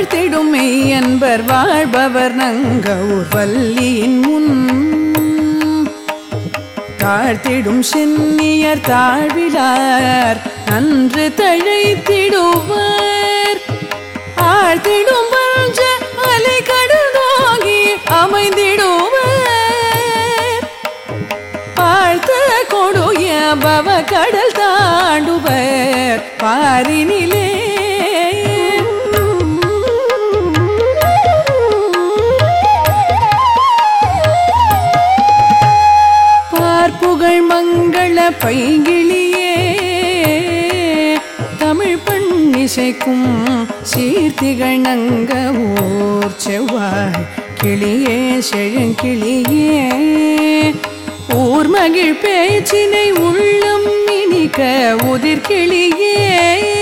வாழ்த்திடும் மெய் என்பர் வாழ்பவர் நங்க வல்லியின் முன் தாழ்த்திடும் சென்னியர் தாழ்விலார் நன்று தழைத்திடுவர் ஆழ்த்திடும் பஞ்ச அலை கடல் நோகி அமைந்திடுவர் பார்த்த கொடிய பவ கடல் தாண்டுவர் பாரினிலே பார்ப்புகழ் மங்கள பைங்கிளியே தமிழ் பண்ணிசைக்கும் சீர்த்திகள் நங்க ஓர் செவ்வாய் கிளியே செழுங்கிளியே ஊர் மகிழ் பேச்சினை உள்ளம் இனிக்க உதிர்கிளியே